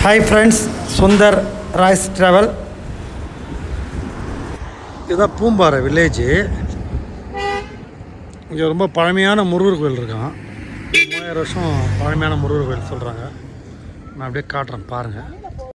Hi friends Sundar ராய்ஸ் travel இதுதான் Poombarai village இங்கே ரொம்ப பழமையான முருகர் கோயில் இருக்கான் மூவாயிரம் வருஷம் பழமையான முருகர் கோயில் சொல்கிறாங்க நான் அப்படியே காட்டுறேன் பாருங்கள்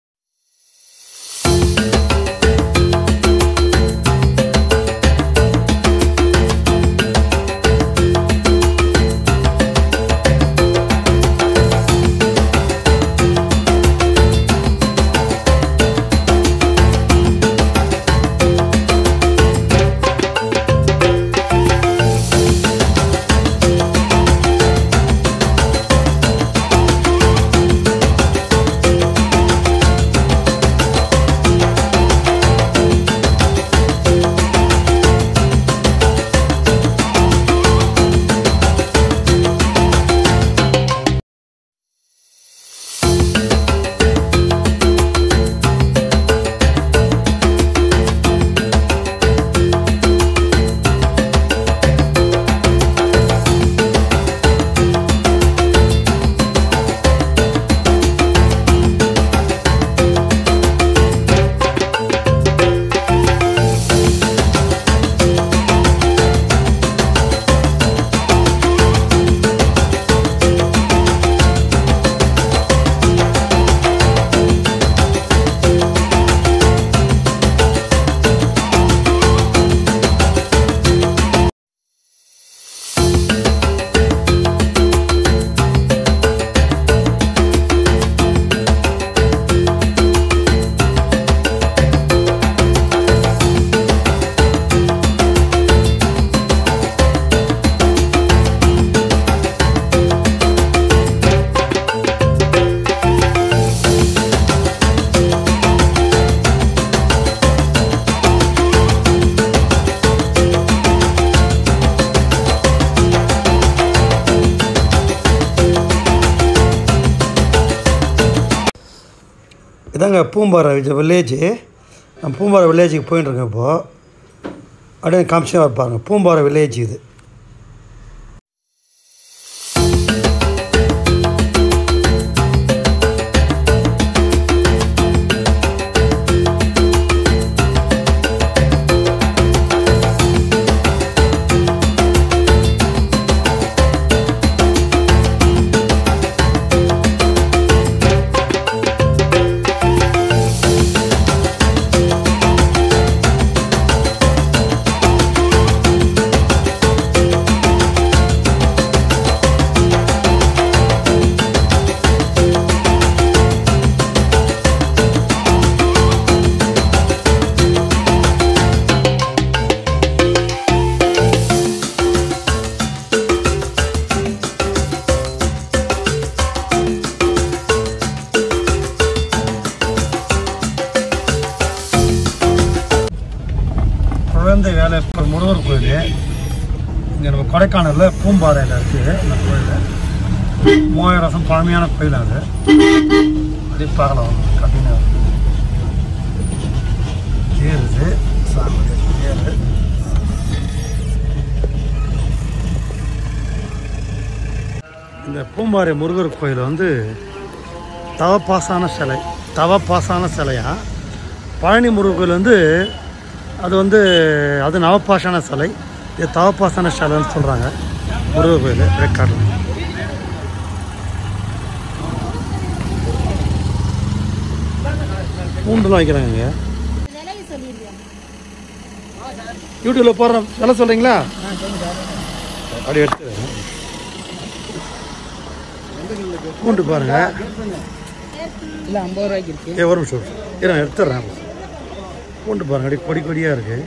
இதாங்க பூம்பாறை வில்லேஜு நான் பூம்பாறை வில்லேஜுக்கு போயின்னு இருக்கேன் இப்போது அப்படியே காமிச்சு பாருங்க பூம்பாறை வில்லேஜ் இது குழந்தை வேலை இப்போ முருகர் கோயில் இங்கே நம்ம கொடைக்கானலில் பூம்பாறையில் இருக்குது அந்த கோயில் மூவாயிரம் வருஷம் பழமையான கோயில் அது அப்படியே பார்க்கலாம் கட்டின ஏறுது சாமி ஏறு இந்த பூம்பாறை முருகர் கோயில் வந்து தவப்பாசான சிலை தவப்பாசான சிலையா பழனி முருகர் கோயில் வந்து அது வந்து அது நவபாஷான சிலை இது தவப்பாசான சிலைன்னு சொல்கிறாங்க முருகர் கோயில் ரெக்கார்டில் பூண்டுலாம் வைக்கிறாங்க இங்கே விலையை சொல்லிடுவேன் யூடியூப்பில் போடுற விலை சொல்கிறீங்களா அப்படி எடுத்து பூண்டு பாருங்க இல்லை ஐம்பது ரூபாய்க்கு இருக்கு ஏ ஒரு நிமிஷம் இரு நான் எடுத்துடுறேன் பூண்டு பாருங்க அப்படியே கொடி கொடியாக இருக்குது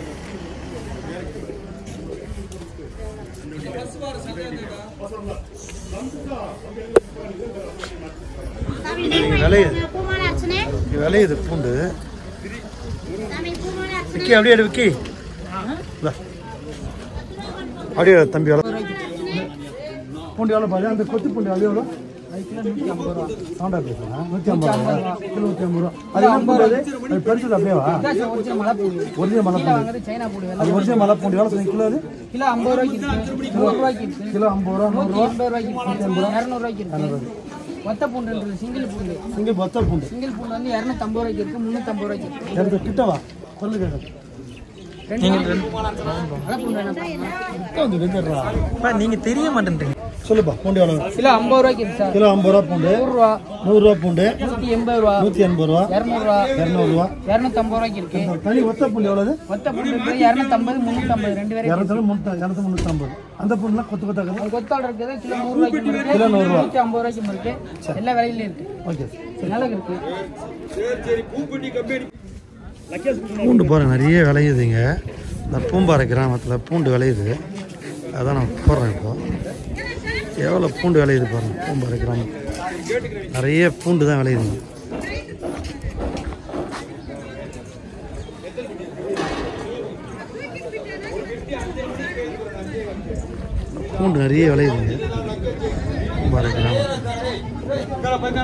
சாமி விளையுது பூமான அர்ச்சனை இது விளையுது பூண்டு சாமி பூமான அர்ச்சனை விக்கி அப்படியே எடு விக்கி இந்தா. அப்படியே தம்பி எவ்வளோ பூண்டு எவ்வளோ பாரு அந்த கொத்து பூண்டு அது எவ்வளோ சவுண்டா பேசுகிறேன் நூற்றி ஐம்பது ரூபா கிலோ நூற்றி ஐம்பது ரூபா அது என்ன பூண்டு அது அது பெருசுல அப்படியேவா ஒரிஜினல் மலை பூண்டு ஒரிஜினல் மலை கீழே பூண்டு வாங்குறது சைனா பூண்டு வேலை அது ஒரிஜினல் மலை பூண்டு எவ்வளோ சொன்னீங்க கிலோ அது கிலோ ஐம்பது ரூபாய்க்கு இருக்கு நூறு ரூபாய்க்கு இருக்கு கிலோ ஐம்பது ரூபா நூறு நூற்றி ரூபா எண்பது ரூபாய்க்கு இருக்கு இரநூறு ரூபாய்க்கு இருக்கு ஒத்த பூண்டுன்றது சிங்கிள் பூண்டு இங்கே பத்த பூண்டு சிங்கிள் பூண்டு வந்து இரநூத்தம்பது ரூபாய்க்கு இருக்கு முந்நூற்றம்பது ரூபாய்க்கு இருக்கு எடுத்து கிட்டவா கொல்லு கேட்குது ரெண்டு மலை பூண்டு வேணாம் வந்து வெந்துடுறா நீங்க தெரிய மாட்டேன்றீங்க சொல்லுப்பா பூண்டு எவ்வளோ கிலோ ஐம்பது ரூபாய்க்கு இருக்கு சார் கிலோ ஐம்பது ரூபா பூண்டு நூறுரூவா நூறுரூவா பூண்டு நூற்றி எண்பது ரூபா நூற்றி எண்பது ரூபா இரநூறுவா இரநூறுவா இரநூத்தம்பது ரூபாய்க்கு இருக்கு தனி ஒத்த பூண்டு எவ்வளவு ஒத்த பூண்டு இருக்குது இரநூத்தம்பது முந்நூற்றம்பது ரெண்டு பேரும் இரநூத்தி முந்நூற்றி இரநூத்தி முந்நூற்றம்பது அந்த பூண்டுலாம் கொத்து கொத்தாக்குது அது கொத்தாள் இருக்குது கிலோ நூறுரூவாய்க்கு இருக்கு கிலோ நூறுரூவா. நூற்றி ஐம்பது ரூபாய்க்கு இருக்கு எல்லா விலையிலும் இருக்கு ஓகே நல்லா இருக்கு பூண்டு பாருங்க நிறைய விளையுதுங்க இந்த பூம்பாறை கிராமத்தில் பூண்டு விளையுது அதான் நான் போடுறேன் இப்போ எவ்வளோ பூண்டு விளையுது பாருங்க பூம்பாறை கிராமத்தில் நிறைய பூண்டு தான் விளையுதுங்க பூண்டு நிறைய விளையுதுங்க பூம்பாறை கிராமத்தில்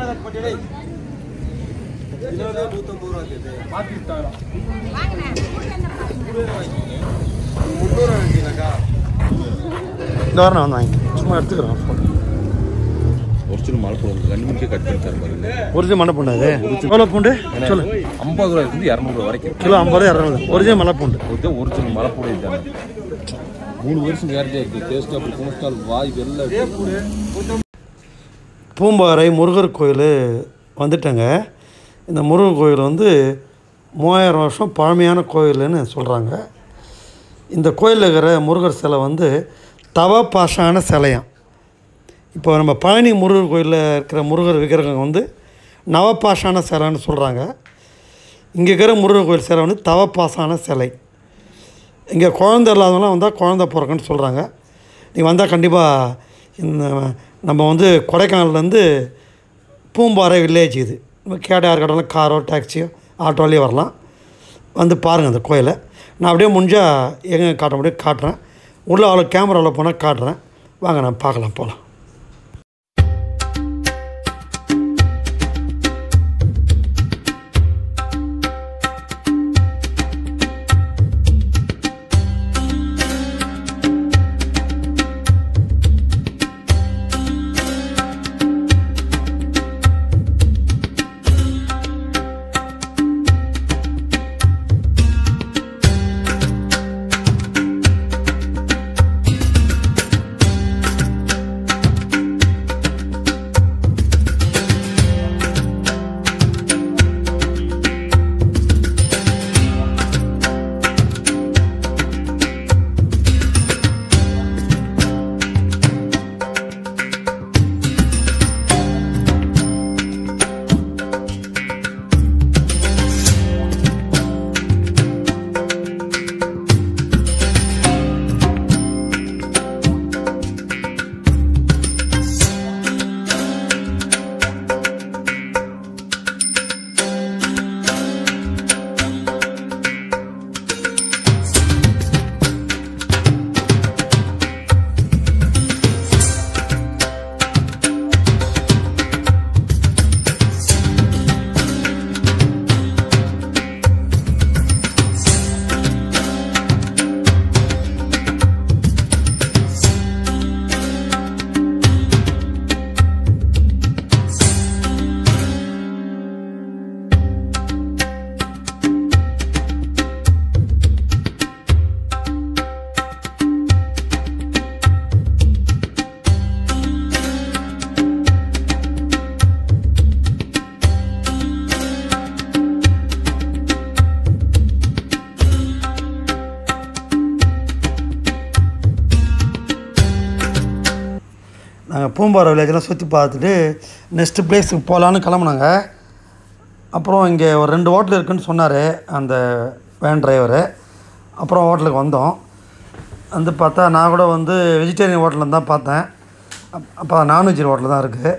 இந்த வாரம் நான் வந்து வாங்கி சும்மா எடுத்துக்கிறேன் ஃபோன் ஒரிஜினல் மலைப்பூண்டு உங்களுக்கு ரெண்டு மணிக்கே கட் பண்ணி தர பாருங்க ஒரிஜினல் மலை பூண்டு அது எவ்வளோ பூண்டு சொல்லு ஐம்பது ரூபாய் இருந்து இரநூறுவா வரைக்கும் கிலோ ஐம்பது இரநூறு ஒரிஜினல் மலை பூண்டு இது ஒரிஜினல் மலைப்பூண்டு இதுதாங்க மூணு வருஷம் கேரண்டியாக இருக்குது டேஸ்ட் அப்படி கொலஸ்ட்ரால் வாய் எல்லாம் இருக்கு. பூம்பாறை முருகர் கோயில் வந்துட்டேங்க இந்த முருகர் கோயில் வந்து மூவாயிரம் வருஷம் பழமையான கோயில்னு சொல்கிறாங்க இந்த கோயிலில் இருக்கிற முருகர் சிலை வந்து தவ பாஷான சிலையாம் இப்போ நம்ம பழனி முருகர் கோயிலில் இருக்கிற முருகர் விக்கிரகம் வந்து நவபாஷான சிலைன்னு சொல்கிறாங்க இங்கே இருக்கிற முருகர் கோயில் சிலை வந்து தவப்பாசான சிலை இங்கே குழந்தை இல்லாதவங்களாம் வந்தால் குழந்த பிறக்குன்னு சொல்கிறாங்க நீங்கள் வந்தால் கண்டிப்பாக இந்த நம்ம வந்து கொடைக்கானல்லேருந்து பூம்பாறை வில்லேஜ் இது நம்ம கேட்ட யார் கேட்டாலும் காரோ டாக்ஸியோ ஆட்டோலேயே வரலாம் வந்து பாருங்கள் அந்த கோயிலை நான் அப்படியே முடிஞ்சால் எங்கே காட்ட முடியும் காட்டுறேன் உள்ளே அவ்வளோ கேமராவில் போனால் காட்டுறேன் வாங்க நான் பார்க்கலாம் போகலாம் நாங்கள் பூம்பாறை வில்லேஜெலாம் சுற்றி பார்த்துட்டு நெக்ஸ்ட்டு பிளேஸுக்கு போகலான்னு கிளம்புனாங்க அப்புறம் இங்கே ஒரு ரெண்டு ஹோட்டல் இருக்குன்னு சொன்னார் அந்த வேன் டிரைவரு அப்புறம் ஹோட்டலுக்கு வந்தோம் வந்து பார்த்தா நான் கூட வந்து வெஜிடேரியன் ஹோட்டலில் தான் பார்த்தேன் அப்- அப்போ நான்வெஜ் ஹோட்டல் தான் இருக்குது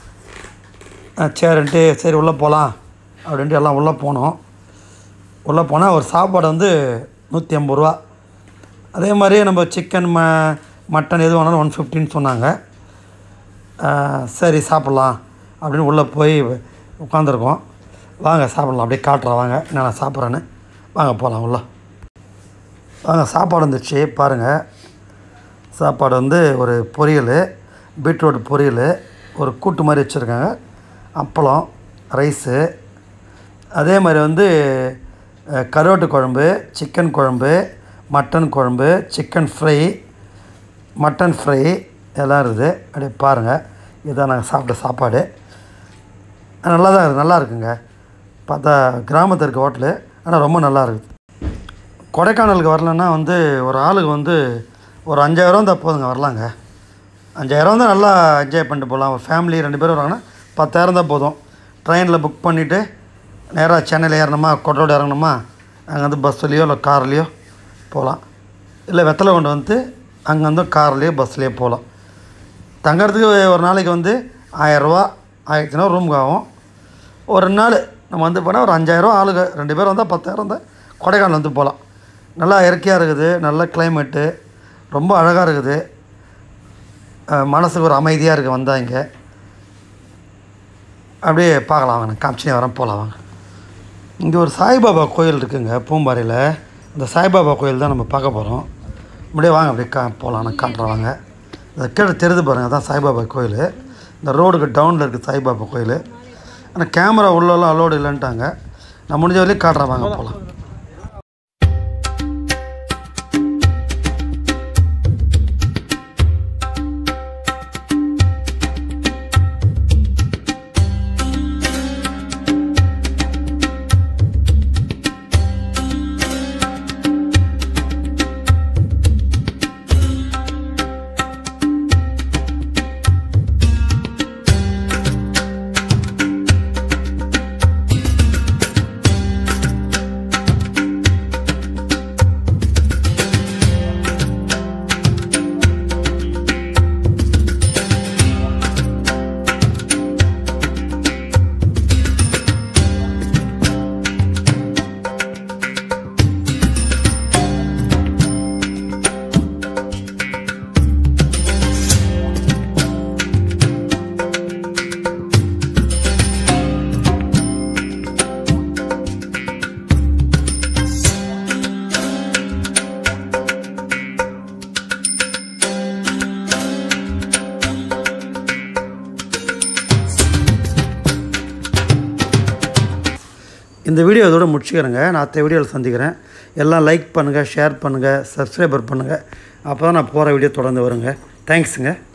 சரின்ட்டு சரி உள்ளே போகலாம் அப்படின்ட்டு எல்லாம் உள்ளே போனோம் உள்ளே போனால் ஒரு சாப்பாடு வந்து நூற்றி ஐம்பது ரூபா அதே மாதிரியே நம்ம சிக்கன் ம மட்டன் எது வேணாலும் ஒன் ஃபிஃப்டின்னு சொன்னாங்க ஆ, சரி சாப்பிட்லாம் அப்படின்னு உள்ளே போய் உட்காந்துருக்கோம் வாங்க சாப்பிட்லாம் அப்படியே காட்டுறேன் வாங்க என்ன நான் சாப்பிட்றேன்னு வாங்க போகலாம் உள்ள வாங்க சாப்பாடு வந்துச்சு பாருங்கள் சாப்பாடு வந்து ஒரு பொரியல் பீட்ரூட் பொரியல் ஒரு கூட்டு மாதிரி வச்சுருக்காங்க அப்பளம் ரைஸு அதே மாதிரி வந்து அஹ், கருவாட்டு குழம்பு சிக்கன் குழம்பு மட்டன் குழம்பு சிக்கன் ஃப்ரை மட்டன் ஃப்ரை எல்லாம் இருக்குது அப்படியே பாருங்கள் இதுதான் நாங்கள் சாப்பிட்ட சாப்பாடு நல்லா தான் இருக்குது நல்லா இருக்குங்க பார்த்தா கிராமத்தில் இருக்க ஹோட்டலு ஆனால் ரொம்ப நல்லா இருக்குது கொடைக்கானலுக்கு வரலன்னா வந்து ஒரு ஆளுக்கு வந்து ஒரு அஞ்சாயிரம் இருந்தால் போதுங்க வரலாங்க அஞ்சாயிரம் தான் நல்லா என்ஜாய் பண்ணிட்டு போகலாம் ஒரு ஃபேமிலி ரெண்டு பேரும் வராங்கன்னா பத்தாயிரம் தான் போதும் ட்ரெயினில் புக் பண்ணிவிட்டு நேராக சென்னையில் ஏறணுமா கொட்டோடு இறங்கணுமா அங்கே வந்து பஸ்ஸுலேயோ இல்லை கார்லேயோ போகலாம் இல்லை வெத்தலை கொண்டு வந்து அங்கே வந்து கார்லேயோ பஸ்லேயோ போகலாம் தங்கறதுக்கு ஒரு நாளைக்கு வந்து ஆயரூவா ஆயிரத்தி ஐநூறு ரூமுக்கு ஆகும் ஒரு ரெண்டு நாள் நம்ம வந்து போனால் ஒரு அஞ்சாயிரம் ஆளுங்க ரெண்டு பேர் வந்தால் பத்தாயிரம் தான் கொடைக்கானல் வந்து போகலாம் நல்லா இயற்கையாக இருக்குது நல்ல கிளைமேட்டு ரொம்ப அழகாக இருக்குது அஹ் மனசுக்கு ஒரு அமைதியாக இருக்குது வந்தால் இங்கே அப்படியே பார்க்கலாம் வாங்க நான் காமிச்சினே வரேன் போகலாம் வாங்க இங்கே ஒரு சாய்பாபா கோயில் இருக்குங்க பூம்பாறையில் இந்த சாய்பாபா கோயில் தான் நம்ம பார்க்க போகிறோம் அப்படியே வாங்க அப்படியே கா போகலாம் நான் காட்டுறேன் வாங்க இந்த கீழே தெரிது பாருங்கள் அதான் சாய்பாபா கோயில் இந்த ரோடுக்கு டவுனில் இருக்குது சாய்பாபா கோயில் ஆனால் கேமரா உள்ளெல்லாம் அலோடு இல்லைன்ட்டாங்க நான் முடிஞ்ச வரையும் காட்டுறேன் வாங்க போகலாம் இந்த வீடியோ இதோட முடிச்சுக்கிறேங்க நான் அடுத்த வீடியோவில் சந்திக்கிறேன் எல்லாம் லைக் பண்ணுங்கள் ஷேர் பண்ணுங்கள் சப்ஸ்கிரைபர் பண்ணுங்கள் அப்போ தான் நான் போகிற வீடியோ தொடர்ந்து வருங்க தேங்க்ஸுங்க